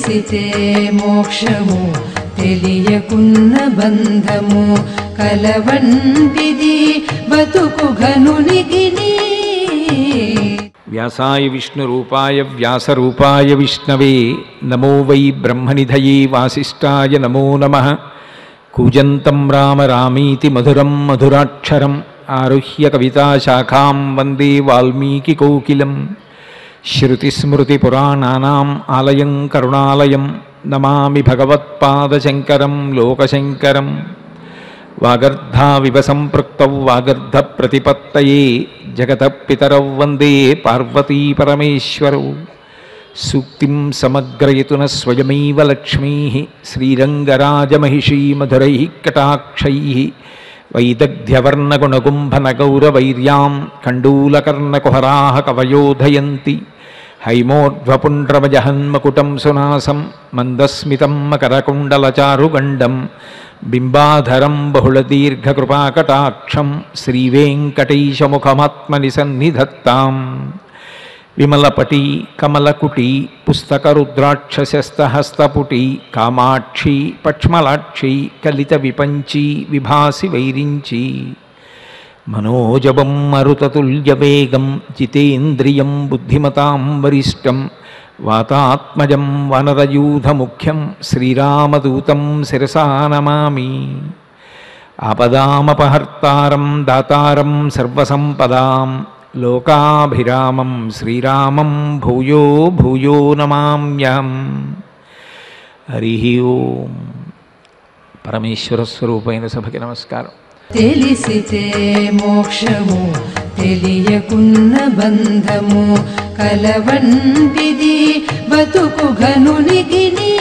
తెలిసితే మోక్షము తెలియకున్న బంధము కలవంటిది బతుకు ఘనునికిని వ్యాసాయ విష్ణురూపాయ వ్యాసరూపాయ విష్ణవే నమో వై బ్రహ్మనిధయే వాసిష్ఠాయ నమో నమ కూజంతం రామ రామీతి మధురం మధురాక్షరం ఆరుహ్య కవితాశాఖాం వందే వాల్మీకికోకిలం శృతిస్మృతిపురాణానాం ఆలయం కరుణాలయం నమామి భగవత్పాదశంకరం లోకశంకరం వాగర్ధావివ సంపృక్తౌ వాగర్ధ ప్రతిపత్తయే జగత పితరౌ వందే పార్వతీ పరమేశ్వరౌ సూక్తిం సమగ్రయతున స్వయమైవ లక్ష్మీ శ్రీరంగరాజమహిషీ మధురై కటాక్షై వైదగ్ధ్యవర్ణగుణగుంభనగౌరవైర్యాం కండూలకర్ణకుహరా కవయోధయంతి హైమోర్ధ్వపుండ్రమజహన్మకుటం సునాసం మందస్మితం మకరకుండలచారుగండం బింబాధరం బహుళదీర్ఘకృపాకటాక్షం శ్రీవేంకటేశముఖమాత్మని సన్నిధత్తాం విమలపటి కమలకుటి పుస్తకరుద్రాక్షశస్తహస్తపుటి కామాక్షి పక్ష్మలాక్షి కలిత విపంచి విభాసి వైరించి మనోజవం మరుతతుల్యవేగం జితేంద్రియం బుద్ధిమతాం వరిష్టం వాతాత్మజం వనరయూధముఖ్యం శ్రీరామదూతం శిరసా నమామి ఆపదామపహర్తారం దాతారం సర్వసంపదాం లోకాభిరామం శ్రీరామం భూయో భూయో నమామ్యం హరి ఓం పరమేశ్వర స్వరూపైన సభకి నమస్కారం తెలిసితే మోక్షము తెలియకున్న బంధము కలవంటిది బతుకు ఘనునికిని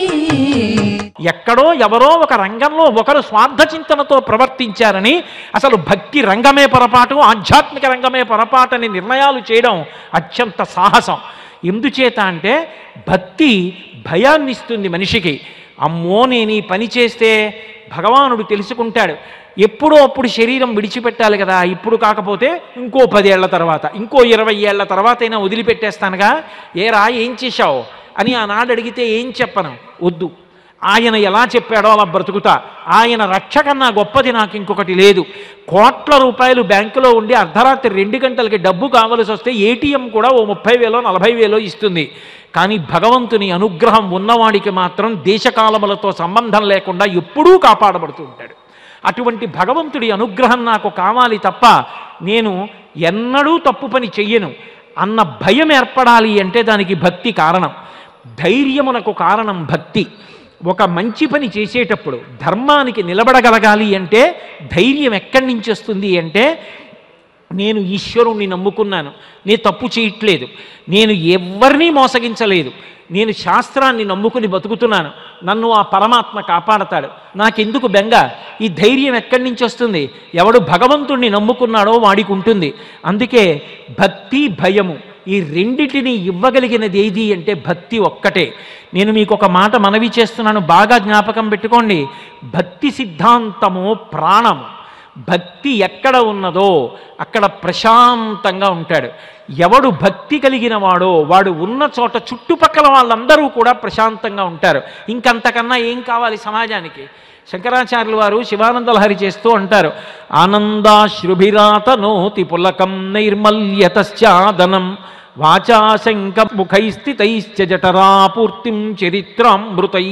ఎక్కడో ఎవరో ఒక రంగంలో ఒకరు స్వార్థ చింతనతో ప్రవర్తించారని అసలు భక్తి రంగమే పొరపాటు ఆధ్యాత్మిక రంగమే పొరపాటు అని నిర్ణయాలు చేయడం అత్యంత సాహసం ఎందుచేత అంటే భక్తి భయాన్ని ఇస్తుంది మనిషికి అమ్మో నేను ఈ పని చేస్తే భగవానుడు తెలుసుకుంటాడు ఎప్పుడో అప్పుడు శరీరం విడిచిపెట్టాలి కదా ఇప్పుడు కాకపోతే ఇంకో పదేళ్ల తర్వాత ఇంకో ఇరవై ఏళ్ల తర్వాత అయినా వదిలిపెట్టేస్తానుగా ఏరా ఏం చేశావు అని ఆనాడు అడిగితే ఏం చెప్పను వద్దు ఆయన ఎలా చెప్పాడో అలా బ్రతుకుతా ఆయన రక్ష కన్నా గొప్పది నాకు ఇంకొకటి లేదు కోట్ల రూపాయలు బ్యాంకులో ఉండి అర్ధరాత్రి రెండు గంటలకి డబ్బు కావలసి వస్తే ఏటీఎం కూడా ఓ ముప్పై వేలో నలభై వేలో ఇస్తుంది కానీ భగవంతుని అనుగ్రహం ఉన్నవాడికి మాత్రం దేశకాలములతో సంబంధం లేకుండా ఎప్పుడూ కాపాడబడుతూ ఉంటాడు అటువంటి భగవంతుడి అనుగ్రహం నాకు కావాలి తప్ప నేను ఎన్నడూ తప్పు పని చెయ్యను అన్న భయం ఏర్పడాలి అంటే దానికి భక్తి కారణం ధైర్యమునకు కారణం భక్తి ఒక మంచి పని చేసేటప్పుడు ధర్మానికి నిలబడగలగాలి అంటే ధైర్యం ఎక్కడి నుంచి వస్తుంది అంటే నేను ఈశ్వరుణ్ణి నమ్ముకున్నాను నేను తప్పు చేయట్లేదు నేను ఎవరినీ మోసగించలేదు నేను శాస్త్రాన్ని నమ్ముకుని బతుకుతున్నాను నన్ను ఆ పరమాత్మ కాపాడతాడు నాకెందుకు బెంగ ఈ ధైర్యం ఎక్కడి నుంచి వస్తుంది ఎవడు భగవంతుణ్ణి నమ్ముకున్నాడో వాడికి ఉంటుంది అందుకే భక్తి భయము ఈ రెండిటిని ఇవ్వగలిగినది ఏది అంటే భక్తి ఒక్కటే నేను మీకు ఒక మాట మనవి చేస్తున్నాను బాగా జ్ఞాపకం పెట్టుకోండి భక్తి సిద్ధాంతము ప్రాణము భక్తి ఎక్కడ ఉన్నదో అక్కడ ప్రశాంతంగా ఉంటాడు ఎవడు భక్తి కలిగిన వాడో వాడు ఉన్న చోట చుట్టుపక్కల వాళ్ళందరూ కూడా ప్రశాంతంగా ఉంటారు ఇంకంతకన్నా ఏం కావాలి సమాజానికి శంకరాచార్యులు వారు శివానంద లహరి చేస్తూ అంటారు ఆనందాశ్రుభిరాత నోతి పులకం నైర్మల్యతశ్చాదనం వాచాశంక ముఖైస్థితైశ్చ జఠరాపూర్తిం చరిత్రామృతై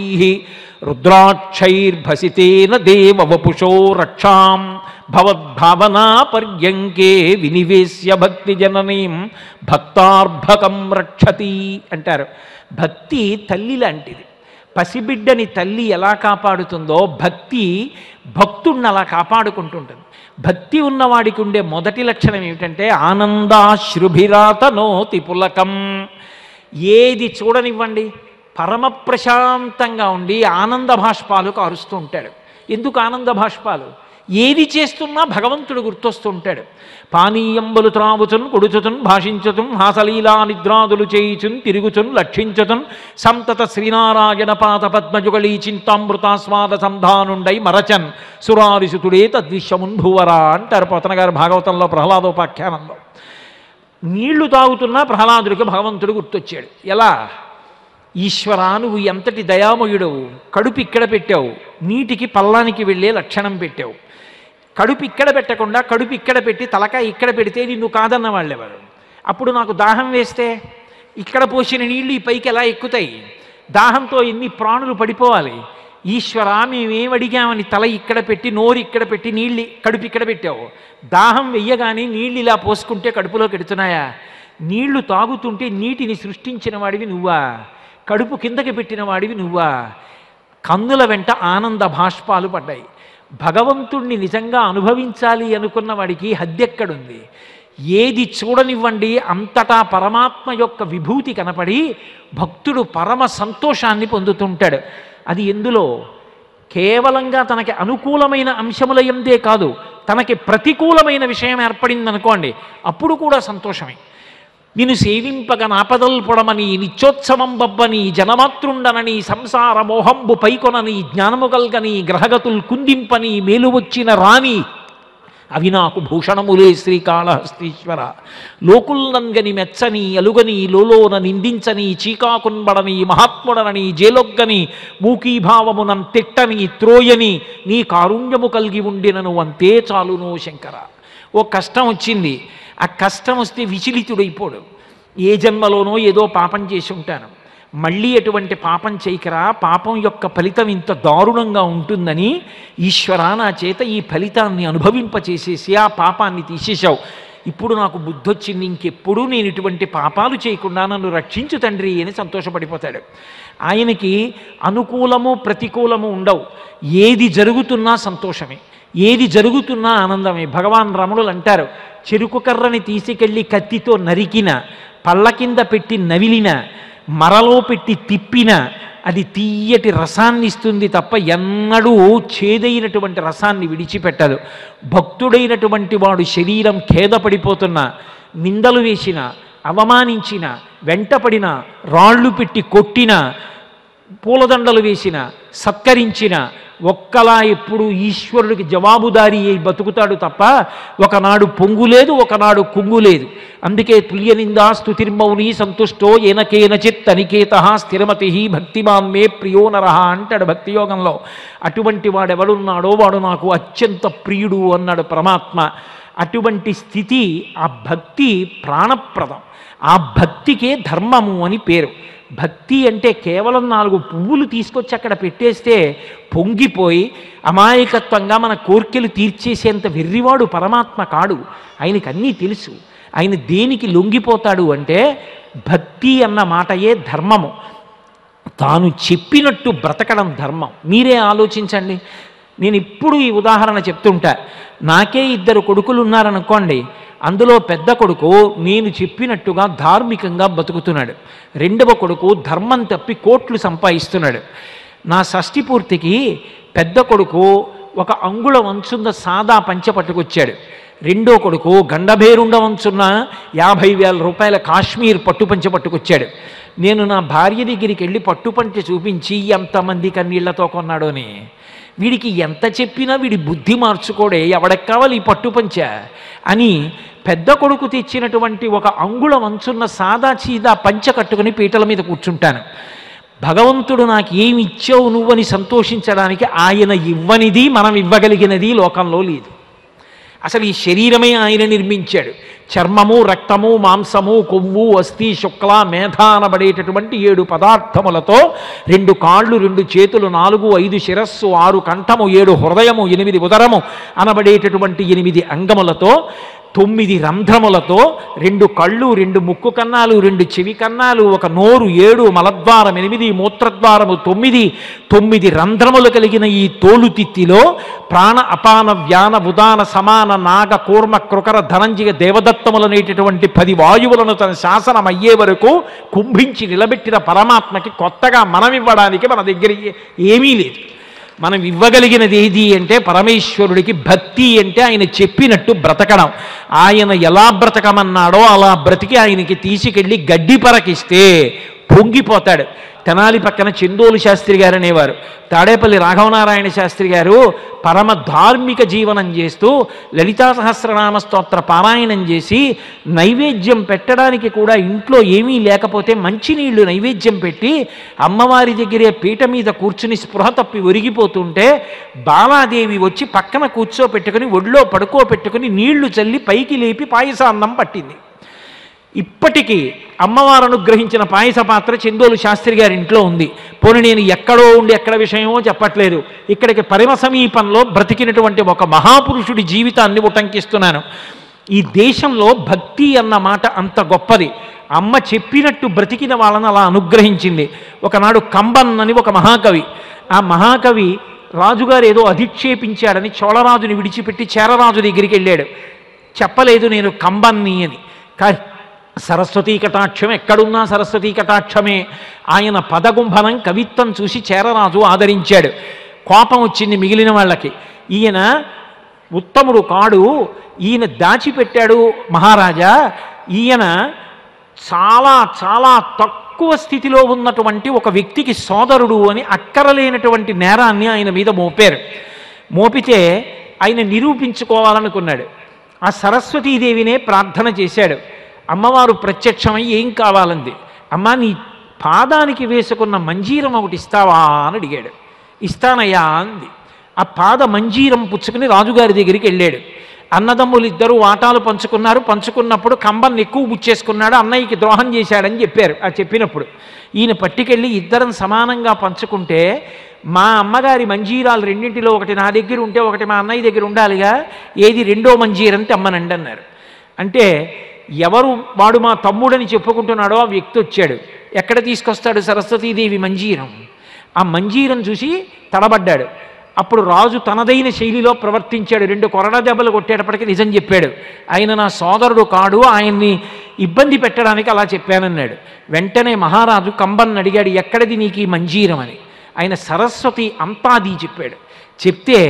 రుద్రాక్షైర్భసితేన దేవ వపుషో రక్షాం భవద్భావనా పర్యంకే వినివేశ్య భక్తి జననీం భక్తార్భకం రక్షతి అంటారు భక్తి తల్లి లాంటిది పసిబిడ్డని తల్లి ఎలా కాపాడుతుందో భక్తి భక్తుడిని అలా కాపాడుకుంటుంటుంది భక్తి ఉన్నవాడికి ఉండే మొదటి లక్షణం ఏమిటంటే ఆనందాశ్రుభిరాత నోతి పులకం ఏది చూడనివ్వండి పరమ ప్రశాంతంగా ఉండి ఆనంద భాష్పాలు కారుస్తూ ఉంటాడు ఎందుకు ఆనంద భాష్పాలు ఏది చేస్తున్నా భగవంతుడు గుర్తొస్తూ ఉంటాడు పానీయంబులు త్రావుచున్ కొడుచుతున్ భాషించుతున్ హాసలీలా నిద్రాదులు చేయుచున్ తిరుగుచున్ లక్షించుతున్ సంతత శ్రీనారాయణ పాత పద్మజుగళీ చింతామృతాస్వాద సంధానుండై మరచన్ సురారిసుతుడే తద్విశ్వమున్ భూవరా అంటారు పోతన గారు భాగవతంలో ప్రహ్లాదోపాఖ్యానంలో నీళ్లు తాగుతున్నా ప్రహ్లాదుడికి భగవంతుడు గుర్తొచ్చాడు ఎలా ఈశ్వరా నువ్వు ఎంతటి దయామయుడవు కడుపు ఇక్కడ పెట్టావు నీటికి పల్లానికి వెళ్ళే లక్షణం పెట్టావు కడుపు ఇక్కడ పెట్టకుండా కడుపు ఇక్కడ పెట్టి తలకాయ ఇక్కడ పెడితే నిన్ను కాదన్న వాళ్ళెవరు అప్పుడు నాకు దాహం వేస్తే ఇక్కడ పోసిన నీళ్లు ఈ పైకి ఎలా ఎక్కుతాయి దాహంతో ఎన్ని ప్రాణులు పడిపోవాలి ఈశ్వర మేమేం అడిగామని తల ఇక్కడ పెట్టి నోరు ఇక్కడ పెట్టి నీళ్ళు కడుపు ఇక్కడ పెట్టావు దాహం వెయ్యగానే నీళ్ళు ఇలా పోసుకుంటే కడుపులోకి ఎడుతున్నాయా నీళ్లు తాగుతుంటే నీటిని సృష్టించిన వాడివి నువ్వా కడుపు కిందకి పెట్టిన వాడివి నువ్వా కన్నుల వెంట ఆనంద భాష్పాలు పడ్డాయి భగవంతుణ్ణి నిజంగా అనుభవించాలి అనుకున్న వాడికి హద్దెక్కడుంది ఏది చూడనివ్వండి అంతటా పరమాత్మ యొక్క విభూతి కనపడి భక్తుడు పరమ సంతోషాన్ని పొందుతుంటాడు అది ఎందులో కేవలంగా తనకి అనుకూలమైన అంశముల ఎందే కాదు తనకి ప్రతికూలమైన విషయం ఏర్పడింది అనుకోండి అప్పుడు కూడా సంతోషమే నిన్ను సేవింపగ నాపదల్పొడమని నిత్యోత్సవం బబ్బని జనమాతృండనని సంసార మోహంబు పైకొనని జ్ఞానము గల్గని గ్రహగతుల్ కుందింపని మేలు వచ్చిన రాణి అవి నాకు భూషణములే శ్రీకాళహస్తీశ్వర లోకుల్నంగని మెచ్చని అలుగని లోలోన నిందించని చీకాకున్బడని మహాత్ముడనని జేలొగ్గని మూకీభావమునం తిట్టని త్రోయని నీ కారుణ్యము కలిగి ఉండినను అంతే చాలునో శంకర ఓ కష్టం వచ్చింది ఆ కష్టం వస్తే విచలితుడైపోడు ఏ జన్మలోనో ఏదో పాపం చేసి ఉంటాను మళ్ళీ ఎటువంటి పాపం చేయకరా పాపం యొక్క ఫలితం ఇంత దారుణంగా ఉంటుందని ఈశ్వర నా చేత ఈ ఫలితాన్ని అనుభవింపచేసేసి ఆ పాపాన్ని తీసేశావు ఇప్పుడు నాకు బుద్ధి వచ్చింది ఇంకెప్పుడు నేను ఇటువంటి పాపాలు చేయకుండా నన్ను రక్షించు తండ్రి అని సంతోషపడిపోతాడు ఆయనకి అనుకూలము ప్రతికూలము ఉండవు ఏది జరుగుతున్నా సంతోషమే ఏది జరుగుతున్నా ఆనందమే భగవాన్ రమణులు అంటారు చెరుకు కర్రని తీసుకెళ్ళి కత్తితో నరికిన పళ్ళ కింద పెట్టి నవిలిన మరలో పెట్టి తిప్పిన అది తీయటి రసాన్ని ఇస్తుంది తప్ప ఎన్నడూ చేదైనటువంటి రసాన్ని విడిచిపెట్టదు భక్తుడైనటువంటి వాడు శరీరం ఖేదపడిపోతున్న నిందలు వేసిన అవమానించిన వెంటపడిన రాళ్ళు పెట్టి కొట్టిన పూలదండలు వేసిన సత్కరించిన ఒక్కలా ఎప్పుడు ఈశ్వరుడికి జవాబుదారీ అయి బతుకుతాడు తప్ప ఒకనాడు పొంగు లేదు ఒకనాడు కుంగు లేదు అందుకే తుల్యనిందా స్తుతిర్మౌని సంతుష్టో ఏనకేనచిత్ తనికేత స్థిరమతి భక్తిమాన్ మే ప్రియో నరహ అంటాడు భక్తియోగంలో అటువంటి వాడెవడున్నాడో వాడు నాకు అత్యంత ప్రియుడు అన్నాడు పరమాత్మ అటువంటి స్థితి ఆ భక్తి ప్రాణప్రదం ఆ భక్తికే ధర్మము అని పేరు భక్తి అంటే కేవలం నాలుగు పువ్వులు తీసుకొచ్చి అక్కడ పెట్టేస్తే పొంగిపోయి అమాయకత్వంగా మన కోర్కెలు తీర్చేసేంత వెర్రివాడు పరమాత్మ కాడు ఆయనకి అన్నీ తెలుసు ఆయన దేనికి లొంగిపోతాడు అంటే భక్తి అన్న మాటయే ధర్మము తాను చెప్పినట్టు బ్రతకడం ధర్మం మీరే ఆలోచించండి నేను ఇప్పుడు ఈ ఉదాహరణ చెప్తుంటా నాకే ఇద్దరు కొడుకులు ఉన్నారనుకోండి అందులో పెద్ద కొడుకు నేను చెప్పినట్టుగా ధార్మికంగా బతుకుతున్నాడు రెండవ కొడుకు ధర్మం తప్పి కోట్లు సంపాదిస్తున్నాడు నా షష్ఠి పూర్తికి పెద్ద కొడుకు ఒక అంగుళ వంచున్న సాదా పంచ పట్టుకొచ్చాడు రెండో కొడుకు గండభేరుండ వంచున్న యాభై వేల రూపాయల కాశ్మీర్ పట్టు పంచ పట్టుకొచ్చాడు నేను నా భార్య దగ్గరికి వెళ్ళి పట్టు పంచ చూపించి ఎంతమంది కన్నీళ్లతో కొన్నాడోని వీడికి ఎంత చెప్పినా వీడి బుద్ధి మార్చుకోడే ఎవడకి కావాలి ఈ పట్టు పంచ అని పెద్ద కొడుకు తెచ్చినటువంటి ఒక అంగుళ వంచున్న సాదా చీదా పంచ కట్టుకుని పీటల మీద కూర్చుంటాను భగవంతుడు నాకు ఏమి ఇచ్చావు నువ్వని సంతోషించడానికి ఆయన ఇవ్వనిది మనం ఇవ్వగలిగినది లోకంలో లేదు అసలు ఈ శరీరమే ఆయన నిర్మించాడు చర్మము రక్తము మాంసము కొవ్వు అస్థి శుక్ల మేధ అనబడేటటువంటి ఏడు పదార్థములతో రెండు కాళ్ళు రెండు చేతులు నాలుగు ఐదు శిరస్సు ఆరు కంఠము ఏడు హృదయము ఎనిమిది ఉదరము అనబడేటటువంటి ఎనిమిది అంగములతో తొమ్మిది రంధ్రములతో రెండు కళ్ళు రెండు ముక్కు కన్నాలు రెండు చెవి కన్నాలు ఒక నోరు ఏడు మలద్వారం ఎనిమిది మూత్రద్వారము తొమ్మిది తొమ్మిది రంధ్రములు కలిగిన ఈ తోలుతిత్తిలో ప్రాణ అపాన వ్యాన ఉదాన సమాన నాగ కూర్మ కృకర ధనంజయ దేవదత్తములనేటటువంటి పది వాయువులను తన శాసనం అయ్యే వరకు కుంభించి నిలబెట్టిన పరమాత్మకి కొత్తగా మనం ఇవ్వడానికి మన దగ్గర ఏ- ఏమీ లేదు మనం ఇవ్వగలిగినది ఏది అంటే పరమేశ్వరుడికి భక్తి అంటే ఆయన చెప్పినట్టు బ్రతకడం ఆయన ఎలా బ్రతకమన్నాడో అలా బ్రతికి ఆయనకి తీసుకెళ్ళి గడ్డి పరకిస్తే పొంగిపోతాడు తెనాలి పక్కన చెందోలు శాస్త్రి గారు అనేవారు తాడేపల్లి రాఘవనారాయణ శాస్త్రి గారు పరమ ధార్మిక జీవనం చేస్తూ లలితా సహస్రనామ స్తోత్ర పారాయణం చేసి నైవేద్యం పెట్టడానికి కూడా ఇంట్లో ఏమీ లేకపోతే మంచినీళ్లు నైవేద్యం పెట్టి అమ్మవారి దగ్గరే పీట మీద కూర్చుని స్పృహ తప్పి ఒరిగిపోతుంటే బాలాదేవి వచ్చి పక్కన కూర్చోపెట్టుకుని ఒడిలో పడుకోపెట్టుకుని నీళ్లు చల్లి పైకి లేపి పాయసాన్నం పట్టింది ఇప్పటికీ అమ్మవారు అనుగ్రహించిన పాయస పాత్ర చందోలు శాస్త్రి గారి ఇంట్లో ఉంది పోనీ నేను ఎక్కడో ఉండి ఎక్కడ విషయమో చెప్పట్లేదు ఇక్కడికి పరిమ సమీపంలో బ్రతికినటువంటి ఒక మహాపురుషుడి జీవితాన్ని ఉటంకిస్తున్నాను ఈ దేశంలో భక్తి అన్న మాట అంత గొప్పది అమ్మ చెప్పినట్టు బ్రతికిన వాళ్ళని అలా అనుగ్రహించింది ఒకనాడు కంబన్ అని ఒక మహాకవి ఆ మహాకవి రాజుగారు ఏదో అధిక్షేపించాడని చోళరాజుని విడిచిపెట్టి చేరరాజు దగ్గరికి వెళ్ళాడు చెప్పలేదు నేను కంబన్ని అని కానీ సరస్వతీ కటాక్షం ఎక్కడున్నా సరస్వతీ కటాక్షమే ఆయన పదగుంభనం కవిత్వం చూసి చేరరాజు ఆదరించాడు కోపం వచ్చింది మిగిలిన వాళ్ళకి ఈయన ఉత్తముడు కాడు ఈయన దాచిపెట్టాడు మహారాజా ఈయన చాలా చాలా తక్కువ స్థితిలో ఉన్నటువంటి ఒక వ్యక్తికి సోదరుడు అని అక్కరలేనటువంటి నేరాన్ని ఆయన మీద మోపారు మోపితే ఆయన నిరూపించుకోవాలనుకున్నాడు ఆ సరస్వతీదేవినే ప్రార్థన చేశాడు అమ్మవారు ప్రత్యక్షమై ఏం కావాలంది అమ్మా నీ పాదానికి వేసుకున్న మంజీరం ఒకటి ఇస్తావా అని అడిగాడు ఇస్తానయ్యా అంది ఆ పాద మంజీరం పుచ్చుకుని రాజుగారి దగ్గరికి వెళ్ళాడు అన్నదమ్ములు ఇద్దరు వాటాలు పంచుకున్నారు పంచుకున్నప్పుడు కంబన్ని ఎక్కువ బుచ్చేసుకున్నాడు అన్నయ్యకి ద్రోహం చేశాడని చెప్పారు ఆ చెప్పినప్పుడు ఈయన పట్టుకెళ్ళి ఇద్దరం సమానంగా పంచుకుంటే మా అమ్మగారి మంజీరాలు రెండింటిలో ఒకటి నా దగ్గర ఉంటే ఒకటి మా అన్నయ్య దగ్గర ఉండాలిగా ఏది రెండో మంజీరం తెమ్మనండి అన్నారు అంటే ఎవరు వాడు మా తమ్ముడని చెప్పుకుంటున్నాడో ఆ వ్యక్తి వచ్చాడు ఎక్కడ తీసుకొస్తాడు సరస్వతీదేవి మంజీరం ఆ మంజీరం చూసి తడబడ్డాడు అప్పుడు రాజు తనదైన శైలిలో ప్రవర్తించాడు రెండు కొరడ దెబ్బలు కొట్టేటప్పటికి నిజం చెప్పాడు ఆయన నా సోదరుడు కాడు ఆయన్ని ఇబ్బంది పెట్టడానికి అలా చెప్పానన్నాడు వెంటనే మహారాజు కంబన్ అడిగాడు ఎక్కడిది నీకు ఈ మంజీరం అని ఆయన సరస్వతి అంతాది చెప్పాడు చెప్తే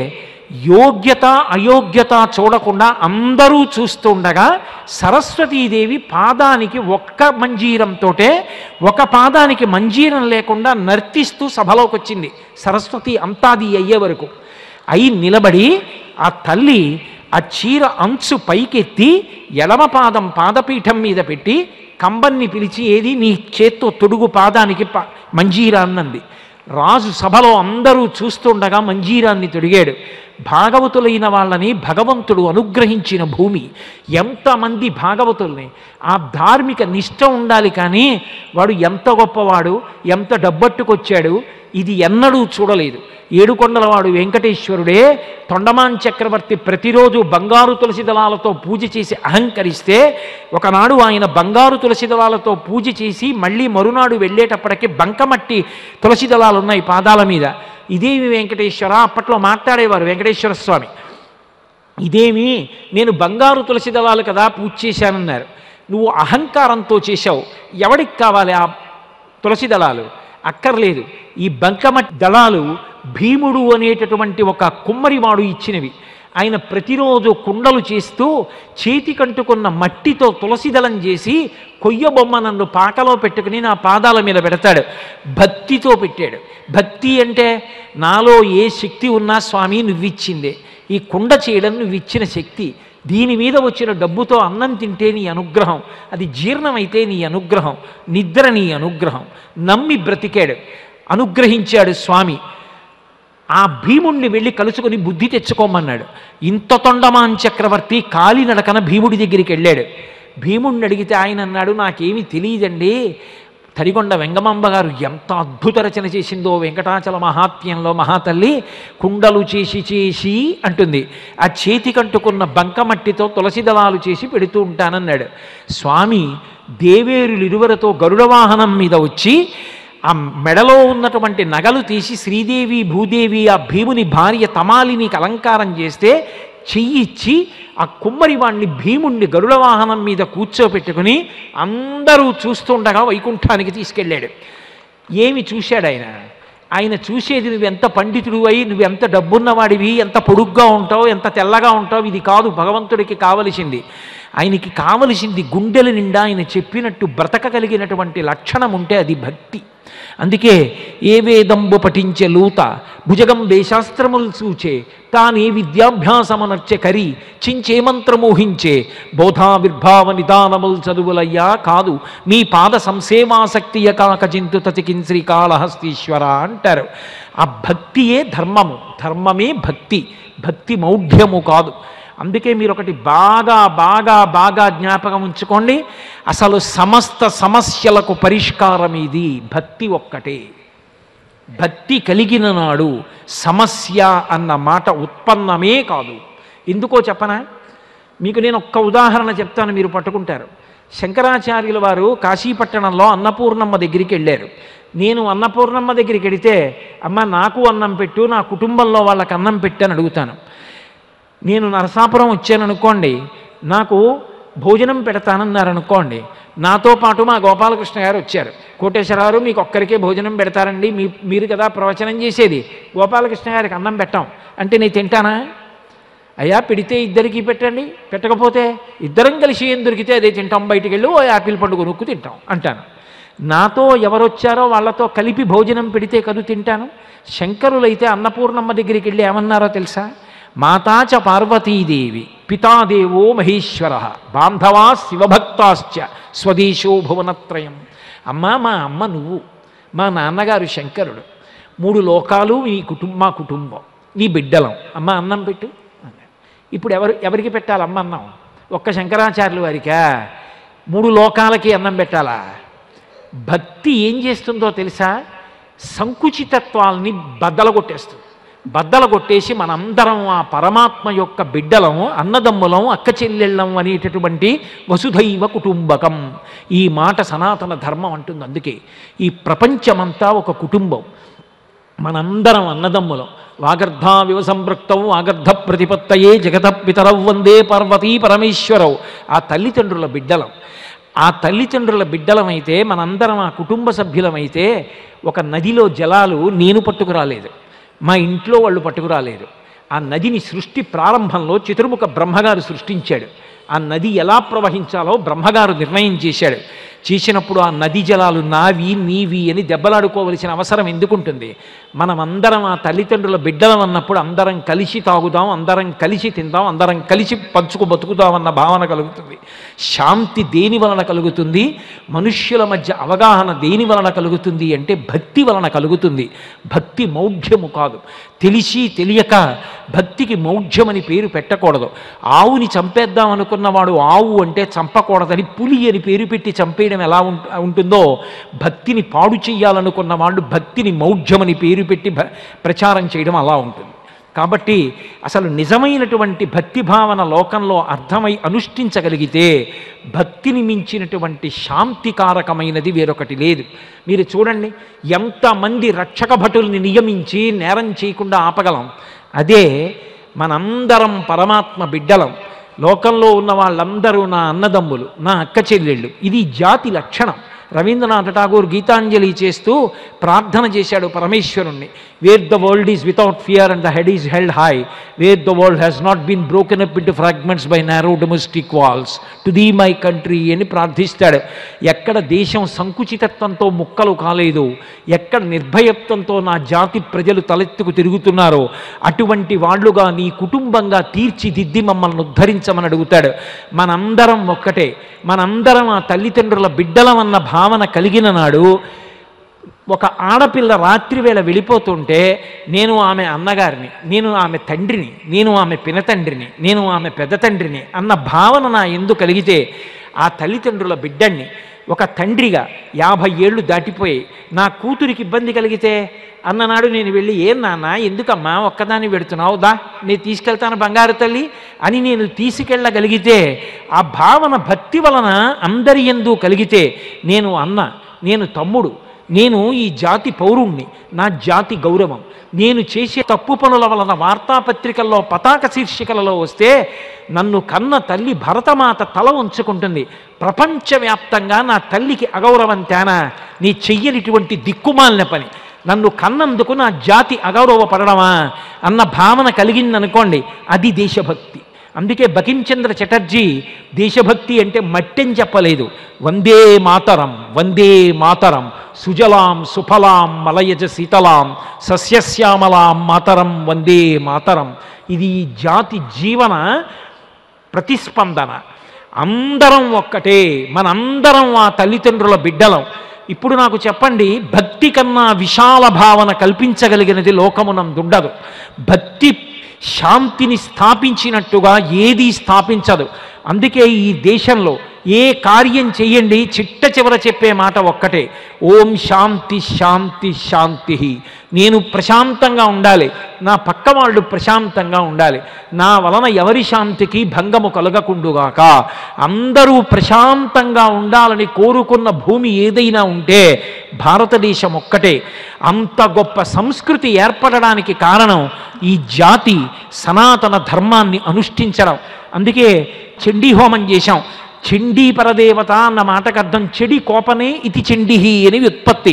యోగ్యత అయోగ్యత చూడకుండా అందరూ చూస్తుండగా సరస్వతీదేవి పాదానికి ఒక్క మంజీరంతో ఒక పాదానికి మంజీరం లేకుండా నర్తిస్తూ సభలోకి వచ్చింది సరస్వతి అంతాది అయ్యే వరకు అయి నిలబడి ఆ తల్లి ఆ చీర అంచు పైకెత్తి ఎడమ పాదం పాదపీఠం మీద పెట్టి కంబన్ని పిలిచి ఏది నీ చేత్తో తొడుగు పాదానికి ప మంజీరా అన్నది రాజు సభలో అందరూ చూస్తుండగా మంజీరాన్ని తొడిగాడు భాగవతులైన వాళ్ళని భగవంతుడు అనుగ్రహించిన భూమి ఎంతమంది భాగవతుల్ని ఆ ధార్మిక నిష్ట ఉండాలి కానీ వాడు ఎంత గొప్పవాడు ఎంత డబ్బట్టుకొచ్చాడు ఇది ఎన్నడూ చూడలేదు ఏడుకొండలవాడు వెంకటేశ్వరుడే తొండమాన్ చక్రవర్తి ప్రతిరోజు బంగారు తులసి దళాలతో పూజ చేసి అహంకరిస్తే ఒకనాడు ఆయన బంగారు తులసి దళాలతో పూజ చేసి మళ్ళీ మరునాడు వెళ్ళేటప్పటికి బంకమట్టి తులసి దళాలు ఉన్నాయి పాదాల మీద ఇదేమి వెంకటేశ్వర అప్పట్లో మాట్లాడేవారు వెంకటేశ్వర స్వామి ఇదేమి నేను బంగారు తులసి దళాలు కదా పూజ చేశానన్నారు నువ్వు అహంకారంతో చేశావు ఎవడికి కావాలి ఆ తులసి దళాలు అక్కర్లేదు ఈ బంకమట్టి దళాలు భీముడు అనేటటువంటి ఒక కుమ్మరివాడు ఇచ్చినవి ఆయన ప్రతిరోజు కుండలు చేస్తూ చేతికంటుకున్న మట్టితో తులసి దళం చేసి కొయ్య బొమ్మ నన్ను పాకలో పెట్టుకుని నా పాదాల మీద పెడతాడు భక్తితో పెట్టాడు భక్తి అంటే నాలో ఏ శక్తి ఉన్నా స్వామి నువ్విచ్చిందే ఈ కుండ చేయడం నువ్విచ్చిన శక్తి దీని మీద వచ్చిన డబ్బుతో అన్నం తింటే నీ అనుగ్రహం అది జీర్ణమైతే నీ అనుగ్రహం నిద్ర నీ అనుగ్రహం నమ్మి బ్రతికాడు అనుగ్రహించాడు స్వామి ఆ భీముణ్ణి వెళ్ళి కలుసుకొని బుద్ధి తెచ్చుకోమన్నాడు ఇంత తొండమాన్ చక్రవర్తి కాలినడకన భీముడి దగ్గరికి వెళ్ళాడు భీముణ్ణి అడిగితే ఆయన అన్నాడు నాకేమీ తెలియదండి తడికొండ వెంగమాంబ గారు ఎంత అద్భుత రచన చేసిందో వెంకటాచల మహాత్మ్యంలో మహాతల్లి కుండలు చేసి చేసి అంటుంది ఆ చేతికంటుకున్న బంకమట్టితో తులసి దళాలు చేసి పెడుతూ ఉంటానన్నాడు స్వామి దేవేరులు ఇరువరతో గరుడ వాహనం మీద వచ్చి ఆ మెడలో ఉన్నటువంటి నగలు తీసి శ్రీదేవి భూదేవి ఆ భీముని భార్య తమాలినికి అలంకారం చేస్తే చెయ్యి ఇచ్చి ఆ కుమ్మరి వాణ్ణి భీముణ్ణి గరుడ వాహనం మీద కూర్చోపెట్టుకుని అందరూ చూస్తుండగా వైకుంఠానికి తీసుకెళ్ళాడు ఏమి చూశాడు ఆయన ఆయన చూసేది నువ్వు ఎంత పండితుడు అయి నువ్వు ఎంత డబ్బున్నవాడివి ఎంత పొడుగ్గా ఉంటావు ఎంత తెల్లగా ఉంటావు ఇది కాదు భగవంతుడికి కావలసింది ఆయనకి కావలసింది గుండెల నిండా ఆయన చెప్పినట్టు బ్రతకగలిగినటువంటి లక్షణం ఉంటే అది భక్తి అందుకే ఏ వేదంబు పఠించే లూత భుజగం వేశాస్త్రములు సూచే తానే విద్యాభ్యాసమనర్చె కరి చించే మంత్రమోహించే బోధావిర్భావ నిదానముల్ చదువులయ్యా కాదు మీ పాద సంసేవాసక్తియ కాక చింతు తతికిన్ శ్రీకాళహస్తీశ్వర అంటారు ఆ భక్తియే ధర్మము ధర్మమే భక్తి భక్తి మౌఢ్యము కాదు అందుకే మీరు ఒకటి బాగా బాగా బాగా జ్ఞాపకం ఉంచుకోండి అసలు సమస్త సమస్యలకు పరిష్కారం ఇది భక్తి ఒక్కటే భక్తి కలిగిన నాడు సమస్య అన్న మాట ఉత్పన్నమే కాదు ఎందుకో చెప్పనా మీకు నేను ఒక్క ఉదాహరణ చెప్తాను మీరు పట్టుకుంటారు శంకరాచార్యుల వారు కాశీపట్టణంలో అన్నపూర్ణమ్మ దగ్గరికి వెళ్ళారు నేను అన్నపూర్ణమ్మ దగ్గరికి వెడితే అమ్మ నాకు అన్నం పెట్టు నా కుటుంబంలో వాళ్ళకి అన్నం పెట్టు అని అడుగుతాను నేను నరసాపురం వచ్చాను అనుకోండి నాకు భోజనం పెడతానన్నారు అనుకోండి నాతో పాటు మా గోపాలకృష్ణ గారు వచ్చారు కోటేశ్వరరావు మీకు ఒక్కరికే భోజనం పెడతారండి మీ మీరు కదా ప్రవచనం చేసేది గోపాలకృష్ణ గారికి అన్నం పెట్టాం అంటే నేను తింటానా అయ్యా పెడితే ఇద్దరికి పెట్టండి పెట్టకపోతే ఇద్దరం కలిసి ఏం దొరికితే అదే తింటాం బయటికి వెళ్ళి ఓ యాపిల్ పండు కొనుక్కు తింటాం అంటాను నాతో ఎవరొచ్చారో వాళ్ళతో కలిపి భోజనం పెడితే కదు తింటాను శంకరులైతే అన్నపూర్ణమ్మ దగ్గరికి వెళ్ళి ఏమన్నారో తెలుసా మాతాచ పార్వతీదేవి పితాదేవో మహేశ్వర బాంధవా శివభక్తాశ్చ స్వదేశో భువనత్రయం అమ్మ మా అమ్మ నువ్వు మా నాన్నగారు శంకరుడు మూడు లోకాలు నీ కుటుంబ మా కుటుంబం నీ బిడ్డలం అమ్మ అన్నం పెట్టు అన్నాడు. ఇప్పుడు ఎవరు ఎవరికి పెట్టాలి అమ్మ అన్నం ఒక్క శంకరాచార్యుల వారికా మూడు లోకాలకి అన్నం పెట్టాలా భక్తి ఏం చేస్తుందో తెలుసా సంకుచితత్వాల్ని బద్దలు కొట్టేస్తుంది బద్దలు కొట్టేసి మనందరం ఆ పరమాత్మ యొక్క బిడ్డలం అన్నదమ్ములం అక్క చెల్లెళ్ళం అనేటటువంటి వసుధైవ కుటుంబకం ఈ మాట సనాతన ధర్మం అంటుంది అందుకే ఈ ప్రపంచమంతా ఒక కుటుంబం మనందరం అన్నదమ్ములం వాగర్ధావివ సంపృక్తం వాగర్ధ ప్రతిపత్తయే జగత పితరౌ వందే పార్వతీ పరమేశ్వరవు ఆ తల్లిదండ్రుల బిడ్డలం ఆ తల్లిదండ్రుల బిడ్డలమైతే మనందరం ఆ కుటుంబ సభ్యులమైతే ఒక నదిలో జలాలు నేను పట్టుకురాలేదు మా ఇంట్లో వాళ్ళు పట్టుకురాలేదు ఆ నదిని సృష్టి ప్రారంభంలో చతుర్ముఖ బ్రహ్మగారు సృష్టించాడు ఆ నది ఎలా ప్రవహించాలో బ్రహ్మగారు నిర్ణయం చేశాడు చేసినప్పుడు ఆ నది జలాలు నావి నీవి అని దెబ్బలాడుకోవలసిన అవసరం ఎందుకుంటుంది మనమందరం ఆ తల్లిదండ్రుల బిడ్డలం అన్నప్పుడు అందరం కలిసి తాగుదాం అందరం కలిసి తిందాం అందరం కలిసి పంచుకు బతుకుదాం అన్న భావన కలుగుతుంది శాంతి దేని వలన కలుగుతుంది మనుష్యుల మధ్య అవగాహన దేని వలన కలుగుతుంది అంటే భక్తి వలన కలుగుతుంది భక్తి మౌఢ్యము కాదు తెలిసి తెలియక భక్తికి మౌఢ్యమని పేరు పెట్టకూడదు ఆవుని చంపేద్దాం అనుకున్నవాడు ఆవు అంటే చంపకూడదని పులి అని పేరు పెట్టి చంపేయడం ఎలా ఉంట- ఉంటుందో భక్తిని పాడు చేయాలనుకున్న వాళ్ళు భక్తిని మౌఢ్యమని పేరు పెట్టి భ- ప్రచారం చేయడం అలా ఉంటుంది కాబట్టి అసలు నిజమైనటువంటి భక్తి భావన లోకంలో అర్థమై అనుష్ఠించగలిగితే భక్తిని మించినటువంటి శాంతికారకమైనది వేరొకటి లేదు మీరు చూడండి ఎంతమంది రక్షక భటుల్ని నియమించి నేరం చేయకుండా ఆపగలం అదే మనందరం పరమాత్మ బిడ్డలం లోకంలో ఉన్న వాళ్ళందరూ నా అన్నదమ్ములు నా అక్క చెల్లెళ్ళు ఇది జాతి లక్షణం రవీంద్రనాథ్ ఠాగూర్ గీతాంజలి చేస్తూ ప్రార్థన చేశాడు పరమేశ్వరుణ్ణి where the world is without fear and the head is held high where the world has not been broken up into fragments by narrow domestic walls to thee my country అని ప్రార్థిస్తాడు ఎక్కడ దేశం సంకుచితత్వంతో ముక్కలు కాలేదు ఎక్కడ నిర్భయత్వంతో నా జాతి ప్రజలు తలెత్తుకు తిరుగుతున్నారో అటువంటి వాళ్ళుగా నీ కుటుంబంగా తీర్చిదిద్ది మమ్మల్ని ఉద్ధరించమని అడుగుతాడు మనందరం ఒక్కటే మనందరం ఆ తల్లిదండ్రుల బిడ్డలమన్న భావన కలిగిన నాడు ఒక ఆడపిల్ల రాత్రి వేళ వెళ్ళిపోతుంటే నేను ఆమె అన్నగారిని నేను ఆమె తండ్రిని నేను ఆమె పినతండ్రిని నేను ఆమె పెద్ద తండ్రిని అన్న భావన నా ఎందు కలిగితే ఆ తల్లిదండ్రుల బిడ్డణ్ణి ఒక తండ్రిగా యాభై ఏళ్ళు దాటిపోయి నా కూతురికి ఇబ్బంది కలిగితే అన్ననాడు నేను వెళ్ళి ఏం నాన్న ఎందుకమ్మా ఒక్కదాన్ని పెడుతున్నావు దా నేను తీసుకెళ్తాను బంగారు తల్లి అని నేను తీసుకెళ్ళగలిగితే ఆ భావన భక్తి వలన అందరి ఎందు కలిగితే నేను అన్న నేను తమ్ముడు నేను ఈ జాతి పౌరుణ్ణి నా జాతి గౌరవం నేను చేసే తప్పు పనుల వలన వార్తాపత్రికల్లో పతాక శీర్షికలలో వస్తే నన్ను కన్న తల్లి భరతమాత తల ఉంచుకుంటుంది ప్రపంచవ్యాప్తంగా నా తల్లికి అగౌరవం తేనా నీ చెయ్యనిటువంటి దిక్కుమాలిన పని నన్ను కన్నందుకు నా జాతి అగౌరవపడడమా అన్న భావన కలిగిందనుకోండి అది దేశభక్తి అందుకే బకించంద్ర చటర్జీ దేశభక్తి అంటే మట్టి అని చెప్పలేదు వందే మాతరం వందే మాతరం సుజలాం సుఫలాం మలయజ శీతలాం సస్యశ్యామలాం మాతరం వందే మాతరం ఇది ఈ జాతి జీవన ప్రతిస్పందన అందరం ఒక్కటే మనందరం ఆ తల్లిదండ్రుల బిడ్డలం ఇప్పుడు నాకు చెప్పండి భక్తి కన్నా విశాల భావన కల్పించగలిగినది లోకమునందుండదు భక్తి శాంతిని స్థాపించినట్టుగా ఏదీ స్థాపించదు అందుకే ఈ దేశంలో ఏ కార్యం చెయ్యండి చిట్ట చివర చెప్పే మాట ఒక్కటే ఓం శాంతి శాంతి శాంతి నేను ప్రశాంతంగా ఉండాలి నా పక్క వాళ్ళు ప్రశాంతంగా ఉండాలి నా వలన ఎవరి శాంతికి భంగము కలగకుండుగాక అందరూ ప్రశాంతంగా ఉండాలని కోరుకున్న భూమి ఏదైనా ఉంటే భారతదేశం ఒక్కటే అంత గొప్ప సంస్కృతి ఏర్పడడానికి కారణం ఈ జాతి సనాతన ధర్మాన్ని అనుష్ఠించడం అందుకే చండీ హోమం చేశాం చండీ పరదేవత అన్న మాటకు అర్థం చెడి కోపనే ఇది చండిహి అని వ్యుత్పత్తి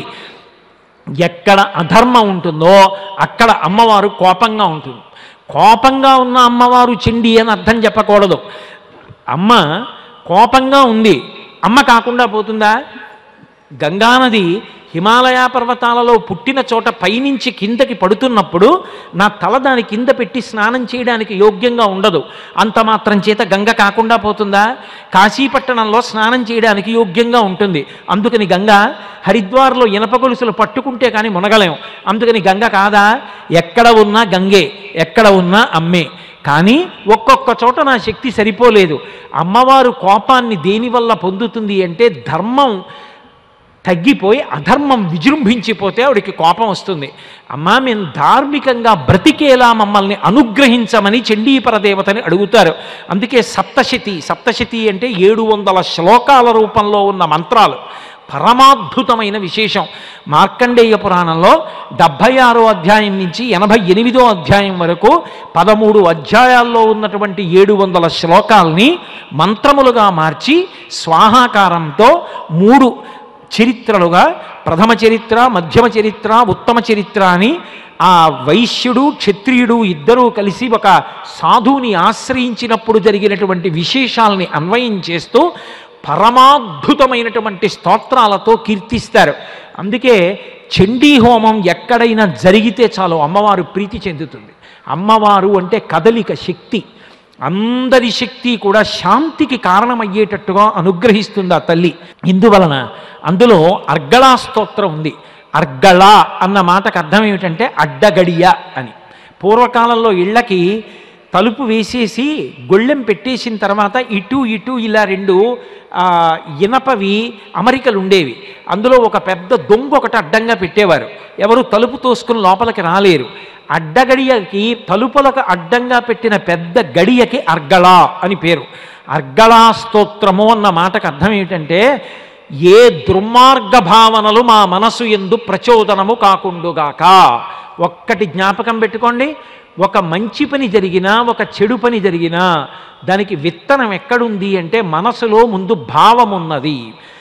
ఎక్కడ అధర్మం ఉంటుందో అక్కడ అమ్మవారు కోపంగా ఉంటుంది కోపంగా ఉన్న అమ్మవారు చెండి అని అర్థం చెప్పకూడదు అమ్మ కోపంగా ఉంది అమ్మ కాకుండా పోతుందా గంగానది హిమాలయ పర్వతాలలో పుట్టిన చోట పైనుంచి కిందకి పడుతున్నప్పుడు నా తల దాని కింద పెట్టి స్నానం చేయడానికి యోగ్యంగా ఉండదు అంత మాత్రం చేత గంగ కాకుండా పోతుందా కాశీపట్టణంలో స్నానం చేయడానికి యోగ్యంగా ఉంటుంది అందుకని గంగ హరిద్వార్లో ఇనప గొలుసులు పట్టుకుంటే కానీ మునగలేం అందుకని గంగ కాదా ఎక్కడ ఉన్నా గంగే ఎక్కడ ఉన్నా అమ్మే కానీ ఒక్కొక్క చోట నా శక్తి సరిపోలేదు అమ్మవారు కోపాన్ని దేనివల్ల పొందుతుంది అంటే ధర్మం తగ్గిపోయి అధర్మం విజృంభించిపోతే ఆవిడికి కోపం వస్తుంది అమ్మా మేము ధార్మికంగా బ్రతికేలా మమ్మల్ని అనుగ్రహించమని చండీపర దేవతని అడుగుతారు అందుకే సప్తశతి సప్తశతి అంటే ఏడు వందల శ్లోకాల రూపంలో ఉన్న మంత్రాలు పరమాద్భుతమైన విశేషం మార్కండేయ పురాణంలో డెబ్భై ఆరో అధ్యాయం నుంచి ఎనభై ఎనిమిదో అధ్యాయం వరకు పదమూడు అధ్యాయాల్లో ఉన్నటువంటి ఏడు వందల శ్లోకాల్ని మంత్రములుగా మార్చి స్వాహాకారంతో మూడు చరిత్రలుగా ప్రథమ చరిత్ర మధ్యమ చరిత్ర ఉత్తమ చరిత్ర అని ఆ వైశ్యుడు క్షత్రియుడు ఇద్దరూ కలిసి ఒక సాధువుని ఆశ్రయించినప్పుడు జరిగినటువంటి విశేషాలని అన్వయం చేస్తూ పరమాద్భుతమైనటువంటి స్తోత్రాలతో కీర్తిస్తారు అందుకే చండీ హోమం ఎక్కడైనా జరిగితే చాలు అమ్మవారు ప్రీతి చెందుతుంది అమ్మవారు అంటే కదలిక శక్తి అందరి శక్తి కూడా శాంతికి కారణమయ్యేటట్టుగా అనుగ్రహిస్తుంది ఆ తల్లి ఇందువలన అందులో అర్గళా స్తోత్రం ఉంది అర్గళ అన్న మాటకు అర్థం ఏమిటంటే అడ్డగడియ అని పూర్వకాలంలో ఇళ్ళకి తలుపు వేసేసి గొళ్ళెం పెట్టేసిన తర్వాత ఇటు ఇటు ఇలా రెండు ఆ, ఇనపవి అమరికలు ఉండేవి అందులో ఒక పెద్ద దొంగ ఒకటి అడ్డంగా పెట్టేవారు ఎవరు తలుపు తోసుకుని లోపలికి రాలేరు అడ్డగడియకి తలుపులకు అడ్డంగా పెట్టిన పెద్ద గడియకి అర్గళ అని పేరు అర్గళా స్తోత్రము అన్న మాటకు అర్థం ఏమిటంటే ఏ దుర్మార్గ భావనలు మా మనసు ఎందు ప్రచోదనము కాకుండుగాక ఒక్కటి జ్ఞాపకం పెట్టుకోండి ఒక మంచి పని జరిగినా ఒక చెడు పని జరిగినా దానికి విత్తనం ఎక్కడుంది అంటే మనసులో ముందు భావం ఉన్నది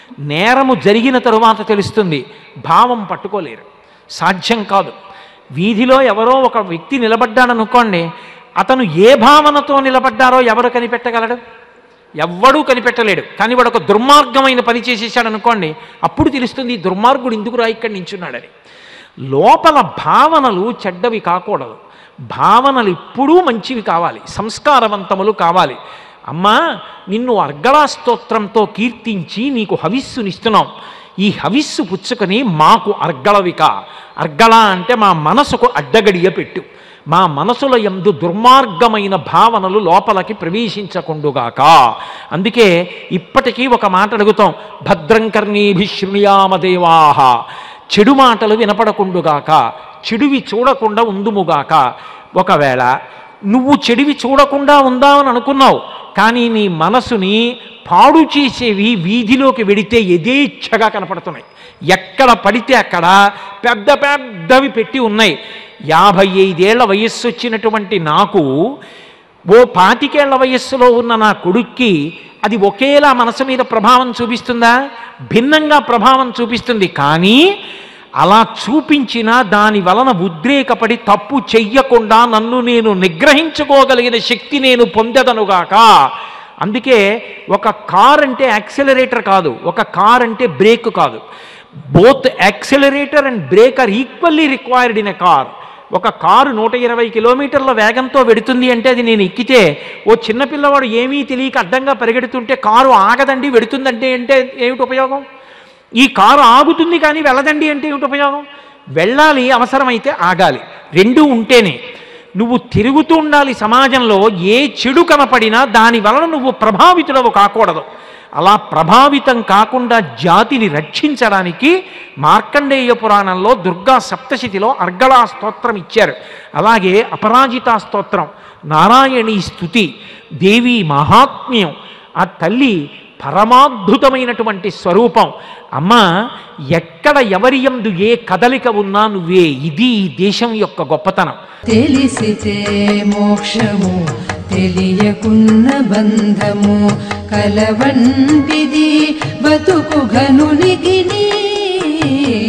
నేరము జరిగిన తరువాత తెలుస్తుంది భావం పట్టుకోలేరు సాధ్యం కాదు వీధిలో ఎవరో ఒక వ్యక్తి నిలబడ్డాడనుకోండి అతను ఏ భావనతో నిలబడ్డారో ఎవరు కనిపెట్టగలడు ఎవ్వడూ కనిపెట్టలేడు కానీ వాడు ఒక దుర్మార్గమైన పని చేసేసాడు అనుకోండి అప్పుడు తెలుస్తుంది ఈ దుర్మార్గుడు ఎందుకురా ఇక్కడ నించున్నాడని లోపల భావనలు చెడ్డవి కాకూడదు భావనలు ఎప్పుడూ మంచివి కావాలి సంస్కారవంతములు కావాలి అమ్మా నిన్ను అర్గళా స్తోత్రంతో కీర్తించి నీకు హవిస్సునిస్తున్నాం ఈ హవిస్సు పుచ్చుకొని మాకు అర్గళవిక అర్గళ అంటే మా మనసుకు అడ్డగడియ పెట్టు మా మనసుల యందు దుర్మార్గమైన భావనలు లోపలికి ప్రవేశించకుండుగాక అందుకే ఇప్పటికీ ఒక మాట అడుగుతాం భద్రం కర్ణీభి శృణుయామదేవాహ చెడు మాటలు వినపడకుండుగాక చెడువి చూడకుండా ఉందుముగాక ఒకవేళ నువ్వు చెడివి చూడకుండా ఉందామని అనుకున్నావు కానీ నీ మనసుని పాడు చేసేవి వీధిలోకి వెడితే యథేచ్ఛగా కనపడుతున్నాయి ఎక్కడ పడితే అక్కడ పెద్ద పెద్దవి పెట్టి ఉన్నాయి యాభై ఐదేళ్ల వయస్సు వచ్చినటువంటి నాకు ఓ పాతికేళ్ల వయస్సులో ఉన్న నా కొడుక్కి అది ఒకేలా మనసు మీద ప్రభావం చూపిస్తుందా భిన్నంగా ప్రభావం చూపిస్తుంది కానీ అలా చూపించినా దాని వలన ఉద్రేకపడి తప్పు చెయ్యకుండా నన్ను నేను నిగ్రహించుకోగలిగిన శక్తి నేను పొందదనుగాక అందుకే ఒక కార్ అంటే యాక్సిలరేటర్ కాదు ఒక కార్ అంటే బ్రేక్ కాదు both accelerator and brake are equally required in a car ఒక కారు నూట ఇరవై కిలోమీటర్ల వేగంతో వెడుతుంది అంటే అది నేను ఎక్కితే ఓ చిన్నపిల్లవాడు ఏమీ తెలియక అడ్డంగా పరిగెడుతుంటే కారు ఆగదండి వెడుతుందంటే అంటే ఏమిటి ఉపయోగం ఈ కారు ఆగుతుంది కానీ వెళ్ళదండి అంటే ఏమిటి ఉపయోగం వెళ్ళాలి అవసరమైతే ఆగాలి రెండూ ఉంటేనే నువ్వు తిరుగుతూ ఉండాలి సమాజంలో ఏ చెడు కనపడినా దాని వలన నువ్వు ప్రభావితుడవు కాకూడదు అలా ప్రభావితం కాకుండా జాతిని రక్షించడానికి మార్కండేయ పురాణంలో దుర్గా సప్తశతిలో అర్గళా స్తోత్రం ఇచ్చారు అలాగే అపరాజితా స్తోత్రం నారాయణీ స్థుతి దేవి మహాత్మ్యం ఆ తల్లి పరమాద్భుతమైనటువంటి స్వరూపం అమ్మ ఎక్కడ ఎవరి యందు ఏ కదలిక ఉన్నా నువ్వే ఇది ఈ దేశం యొక్క గొప్పతనం తెలిసితే మోక్షము తెలియకున్న బంధము కలవంటిది బతుకు ఘనునికి నీ